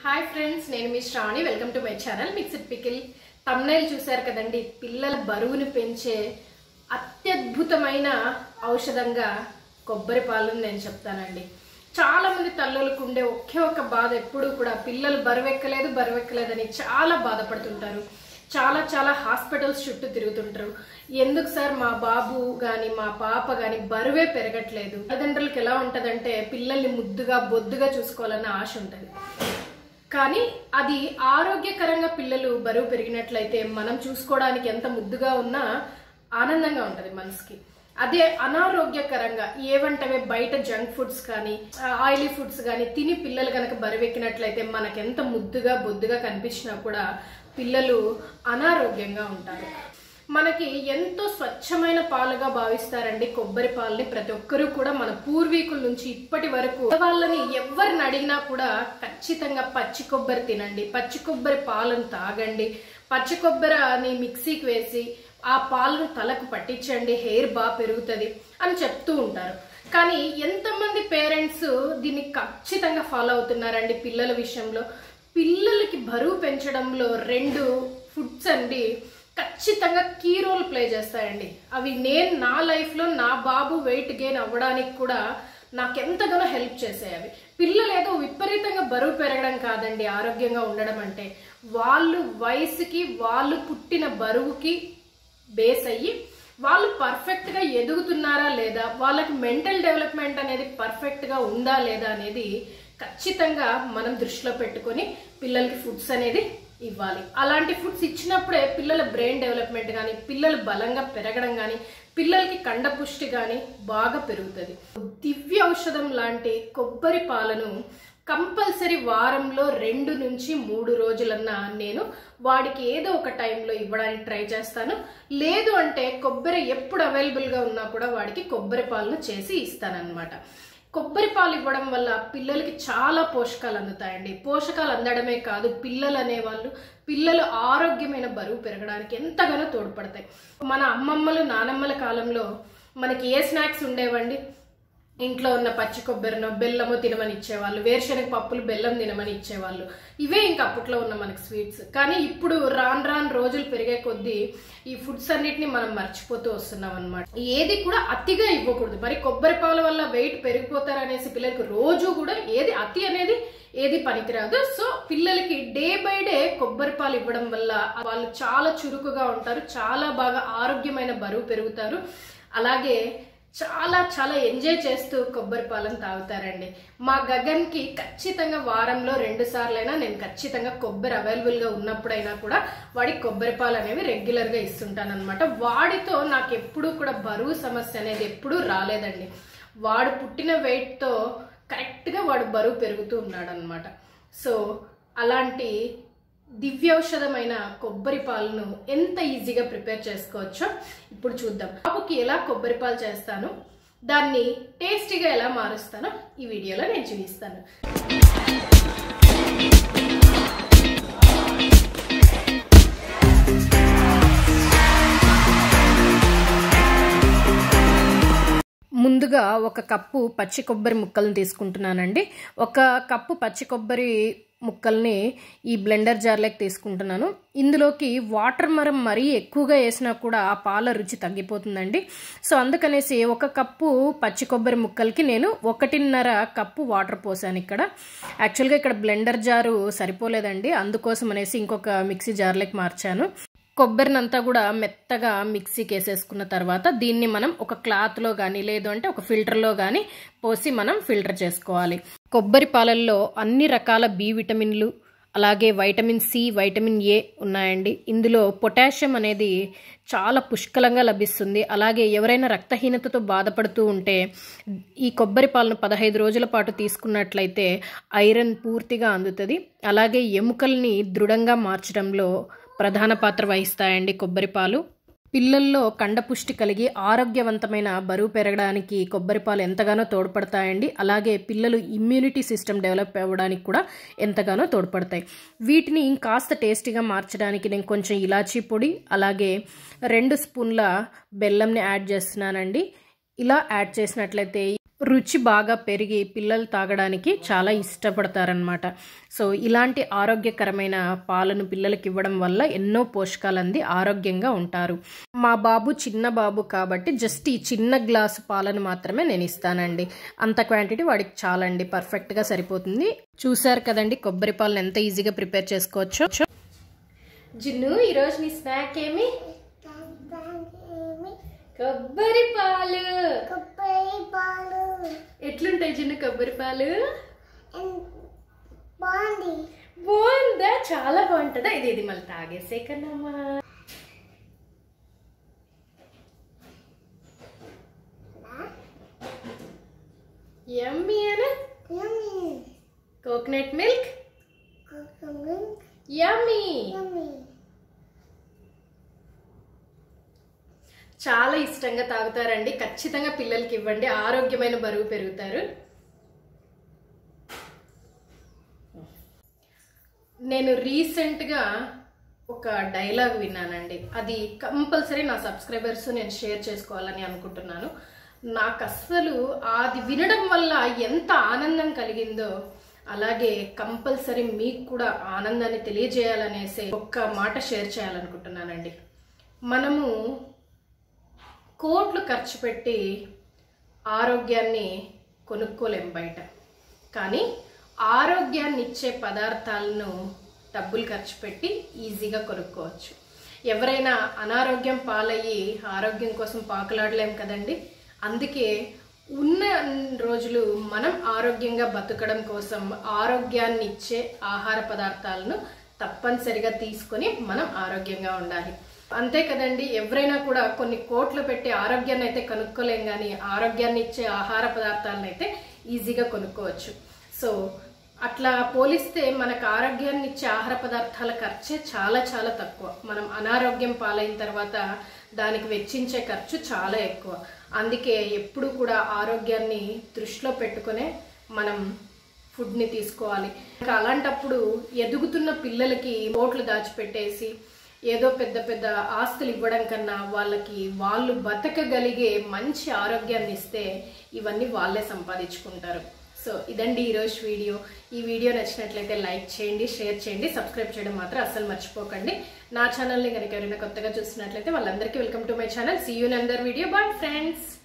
hi friends నేను మీ Sravani welcome to my channel mixed pickle thumbnail చూశారు కదండి పిల్లల బరువును పెంచే అత్యద్భుతమైన ఔషధంగా కొబ్బరి పాలను నేను చెప్తానండి చాలా మంది తల్లులకు ఉండే ఒకే ఒక బాధ ఎప్పుడూ కూడా పిల్లలు బరువెక్కలేదు బరువెక్కలేదని చాలా బాధపడుతుంటారు చాలా చాలా హాస్పిటల్స్ చుట్టూ తిరుగుతుంటారు ఎందుకు సార్ మా బాబు గాని మా పాప గాని బరువే పెరగట్లేదు తల్లిదండ్రులకు ఎలా ఉంటదంటే పిల్లల్ని ముద్దుగా బొద్దుగా చూసుకోవాలన్న ఆశ ఉంటది కానీ అది ఆరోగ్యకరంగా పిల్లలు బరువు పెరిగినట్లయితే మనం చూసుకోవడానికి ఎంత ముద్దుగా ఉన్నా ఆనందంగా ఉంటది మనసుకి అదే అనారోగ్యకరంగా ఏవంటవే బయట జంక్ ఫుడ్స్ కానీ ఆయిలీ ఫుడ్స్ కానీ తిని పిల్లలు కనుక బరువెక్కినట్లయితే మనకెంత ముద్దుగా బొద్దుగా కనిపించినా కూడా పిల్లలు అనారోగ్యంగా ఉంటారు మనకి ఎంతో స్వచ్ఛమైన పాలుగా భావిస్తారండి కొబ్బరి పాలని ప్రతి ఒక్కరూ కూడా మన పూర్వీకుల నుంచి ఇప్పటి వరకు వాళ్ళని ఎవరిని అడిగినా కూడా ఖచ్చితంగా పచ్చి కొబ్బరి తినండి పచ్చి కొబ్బరి పాలను తాగండి పచ్చి కొబ్బరిని మిక్సీకి వేసి ఆ పాలను తలకు పట్టించండి హెయిర్ బాగా పెరుగుతుంది అని చెప్తూ ఉంటారు కానీ ఎంతమంది పేరెంట్స్ దీన్ని ఖచ్చితంగా ఫాలో అవుతున్నారండి పిల్లల విషయంలో పిల్లలకి బరువు పెంచడంలో రెండు ఫుడ్స్ అండి ఖచ్చితంగా కీ రోల్ ప్లే చేస్తాయండి అవి నేను నా లైఫ్లో నా బాబు వెయిట్ గెయిన్ అవ్వడానికి కూడా నాకెంతగానో హెల్ప్ చేసాయి అవి పిల్లలు ఏదో విపరీతంగా బరువు పెరగడం కాదండి ఆరోగ్యంగా ఉండడం అంటే వాళ్ళు వయసుకి వాళ్ళు పుట్టిన బరువుకి బేస్ అయ్యి వాళ్ళు పర్ఫెక్ట్ గా ఎదుగుతున్నారా లేదా వాళ్ళకి మెంటల్ డెవలప్మెంట్ అనేది పర్ఫెక్ట్ గా ఉందా లేదా అనేది ఖచ్చితంగా మనం దృష్టిలో పెట్టుకొని పిల్లలకి ఫుడ్స్ అనేది ఇవ్వాలి అలాంటి ఫుడ్స్ ఇచ్చినప్పుడే పిల్లల బ్రెయిన్ డెవలప్మెంట్ కానీ పిల్లలు బలంగా పెరగడం కానీ పిల్లలకి కండపుష్టి కానీ బాగా పెరుగుతుంది దివ్య ఔషధం లాంటి కొబ్బరి పాలను కంపల్సరీ వారంలో రెండు నుంచి మూడు రోజులన్నా నేను వాడికి ఏదో ఒక టైంలో ఇవ్వడానికి ట్రై చేస్తాను లేదు అంటే కొబ్బరి ఎప్పుడు అవైలబుల్గా ఉన్నా కూడా వాడికి కొబ్బరి పాలను చేసి ఇస్తానన్నమాట కొబ్బరి పాలు ఇవ్వడం వల్ల పిల్లలకి చాలా పోషకాలు అందుతాయండి పోషకాలు అందడమే కాదు పిల్లలు అనేవాళ్ళు పిల్లలు ఆరోగ్యమైన బరువు పెరగడానికి ఎంతగానో తోడ్పడతాయి మన అమ్మమ్మలు నానమ్మల కాలంలో మనకి ఏ స్నాక్స్ ఉండేవండి ఇంట్లో ఉన్న పచ్చి కొబ్బరినో బెల్లమో తినమని ఇచ్చేవాళ్ళు వేరుశనగ పప్పులు బెల్లం తినమని ఇచ్చేవాళ్ళు ఇవే ఇంకా అప్పట్లో ఉన్న మనకి స్వీట్స్ కానీ ఇప్పుడు రాను రాను రోజులు పెరిగే కొద్దీ ఈ ఫుడ్స్ అన్నిటిని మనం మర్చిపోతూ వస్తున్నాం అనమాట ఏది కూడా అతిగా ఇవ్వకూడదు మరి కొబ్బరి పాల వల్ల వెయిట్ పెరిగిపోతారు అనేసి పిల్లలకు రోజు కూడా ఏది అతి అనేది ఏది పనికిరాదు సో పిల్లలకి డే బై డే కొబ్బరి పాలు ఇవ్వడం వల్ల వాళ్ళు చాలా చురుకుగా ఉంటారు చాలా బాగా ఆరోగ్యమైన బరువు పెరుగుతారు అలాగే చాలా చాలా ఎంజాయ్ చేస్తూ కొబ్బరి పాలను తాగుతారండి మా గగన్కి ఖచ్చితంగా వారంలో రెండు సార్లైనా నేను ఖచ్చితంగా కొబ్బరి అవైలబుల్గా ఉన్నప్పుడైనా కూడా వాడికి కొబ్బరి పాలు అనేవి రెగ్యులర్గా ఇస్తుంటాను అనమాట వాడితో నాకు ఎప్పుడూ కూడా బరువు సమస్య అనేది ఎప్పుడూ రాలేదండి వాడు పుట్టిన వెయిట్తో కరెక్ట్గా వాడు బరువు పెరుగుతూ ఉన్నాడు అనమాట సో అలాంటి దివ్యౌషధమైన కొబ్బరి పాలను ఎంత ఈజీగా ప్రిపేర్ చేసుకోవచ్చో ఇప్పుడు చూద్దాం బాబుకి ఎలా కొబ్బరి పాలు చేస్తాను దాన్ని టేస్టీగా ఎలా మారుస్తానో ఈ వీడియోలో నేను చూపిస్తాను ముందుగా ఒక కప్పు పచ్చి కొబ్బరి ముక్కలను తీసుకుంటున్నానండి ఒక కప్పు పచ్చి కొబ్బరి ముక్కల్ని ఈ బ్లెండర్ జార్లోకి తీసుకుంటున్నాను ఇందులోకి వాటర్ మరం మరీ ఎక్కువగా వేసినా కూడా ఆ పాల రుచి తగ్గిపోతుందండి సో అందుకనేసి ఒక కప్పు పచ్చి కొబ్బరి ముక్కలకి నేను ఒకటిన్నర కప్పు వాటర్ పోసాను ఇక్కడ యాక్చువల్గా ఇక్కడ బ్లెండర్ జారు సరిపోలేదండి అందుకోసం అనేసి ఇంకొక మిక్సీ జార్లోకి మార్చాను కొబ్బరినంతా కూడా మెత్తగా మిక్సీకి వేసేసుకున్న తర్వాత దీన్ని మనం ఒక క్లాత్లో కానీ లేదు అంటే ఒక ఫిల్టర్లో కానీ పోసి మనం ఫిల్టర్ చేసుకోవాలి కొబ్బరి పాలల్లో అన్ని రకాల బి విటమిన్లు అలాగే వైటమిన్ సి వైటమిన్ ఏ ఉన్నాయండి ఇందులో పొటాషియం అనేది చాలా పుష్కలంగా లభిస్తుంది అలాగే ఎవరైనా రక్తహీనతతో బాధపడుతూ ఉంటే ఈ కొబ్బరి పాలను పదహైదు రోజుల పాటు తీసుకున్నట్లయితే ఐరన్ పూర్తిగా అందుతుంది అలాగే ఎముకల్ని దృఢంగా మార్చడంలో ప్రధాన పాత్ర వహిస్తాయండి కొబ్బరి పాలు పిల్లల్లో కండపుష్టి కలిగి ఆరోగ్యవంతమైన బరువు పెరగడానికి కొబ్బరి పాలు ఎంతగానో తోడ్పడతాయండి అలాగే పిల్లలు ఇమ్యూనిటీ సిస్టమ్ డెవలప్ అవ్వడానికి కూడా ఎంతగానో తోడ్పడతాయి వీటిని ఇంకాస్త టేస్టీగా మార్చడానికి నేను కొంచెం ఇలాచీ పొడి అలాగే రెండు స్పూన్ల బెల్లంని యాడ్ చేస్తున్నానండి ఇలా యాడ్ చేసినట్లయితే రుచి బాగా పెరిగి పిల్లలు తాగడానికి చాలా ఇష్టపడతారనమాట సో ఇలాంటి ఆరోగ్యకరమైన పాలను పిల్లలకి ఇవ్వడం వల్ల ఎన్నో పోషకాలు అంది ఆరోగ్యంగా ఉంటారు మా బాబు చిన్న బాబు కాబట్టి జస్ట్ ఈ చిన్న గ్లాసు పాలను మాత్రమే నేను ఇస్తానండి అంత క్వాంటిటీ వాడికి చాలండి పర్ఫెక్ట్గా సరిపోతుంది చూసారు కదండి కొబ్బరి పాలను ఎంత ఈజీగా ప్రిపేర్ చేసుకోవచ్చో జిన్ను ఈరోజు నీ స్నాక్ ఏమి కొబ్బరి పాలు కొబ్బరి పాలు ఎట్లుంటాయి జిన్ను కొబ్బరి పాలు బాగుంది బాగుందా చాలా బాగుంటుందా ఇది ఇది మళ్ళీ తాగేసే కన్నమ్మా యమ్మీ అన yummy coconut milk coconut yummy yummy చాలా ఇష్టంగా తాగుతారండి ఖచ్చితంగా పిల్లలకి ఇవ్వండి ఆరోగ్యమైన బరువు పెరుగుతారు నేను రీసెంట్గా ఒక డైలాగ్ విన్నానండి అది కంపల్సరీ నా సబ్స్క్రైబర్స్ నేను షేర్ చేసుకోవాలని అనుకుంటున్నాను నాకు అస్సలు అది వినడం వల్ల ఎంత ఆనందం కలిగిందో అలాగే కంపల్సరీ మీకు కూడా ఆనందాన్ని తెలియజేయాలనేసి ఒక్క మాట షేర్ చేయాలనుకుంటున్నానండి మనము కోట్లు ఖర్చు పెట్టి ఆరోగ్యాన్ని కొనుక్కోలేం బయట కానీ ఆరోగ్యాన్ని ఇచ్చే పదార్థాలను డబ్బులు ఖర్చు పెట్టి ఈజీగా కొనుక్కోవచ్చు ఎవరైనా అనారోగ్యం పాలయ్యి ఆరోగ్యం కోసం పాకులాడలేం కదండి అందుకే ఉన్న రోజులు మనం ఆరోగ్యంగా బతకడం కోసం ఆరోగ్యాన్ని ఇచ్చే ఆహార పదార్థాలను తప్పనిసరిగా తీసుకొని మనం ఆరోగ్యంగా ఉండాలి అంతే కదండి ఎవరైనా కూడా కొన్ని కోట్లు పెట్టి ఆరోగ్యాన్ని అయితే కనుక్కోలేం కానీ ఆరోగ్యాన్ని ఇచ్చే ఆహార పదార్థాలను అయితే ఈజీగా కొనుక్కోవచ్చు సో అట్లా పోలిస్తే మనకు ఆరోగ్యాన్ని ఇచ్చే ఆహార పదార్థాల ఖర్చే చాలా చాలా తక్కువ మనం అనారోగ్యం పాలైన తర్వాత దానికి వెచ్చించే ఖర్చు చాలా ఎక్కువ అందుకే ఎప్పుడు కూడా ఆరోగ్యాన్ని దృష్టిలో పెట్టుకునే మనం ఫుడ్ని తీసుకోవాలి ఇంకా అలాంటప్పుడు ఎదుగుతున్న పిల్లలకి ఓట్లు దాచిపెట్టేసి ఏదో పెద్ద పెద్ద ఆస్తులు ఇవ్వడం కన్నా వాళ్ళకి వాళ్ళు బతకగలిగే మంచి ఆరోగ్యాన్ని ఇస్తే ఇవన్నీ వాళ్ళే సంపాదించుకుంటారు సో ఇదండి ఈరోజు వీడియో ఈ వీడియో నచ్చినట్లయితే లైక్ చేయండి షేర్ చేయండి సబ్స్క్రైబ్ చేయడం మాత్రం అస్సలు మర్చిపోకండి నా ఛానల్ని కనుక ఎవరైనా కొత్తగా చూసినట్లయితే వాళ్ళందరికీ welcome to my channel see you నందర్ వీడియో బాయ్ ఫ్రెండ్స్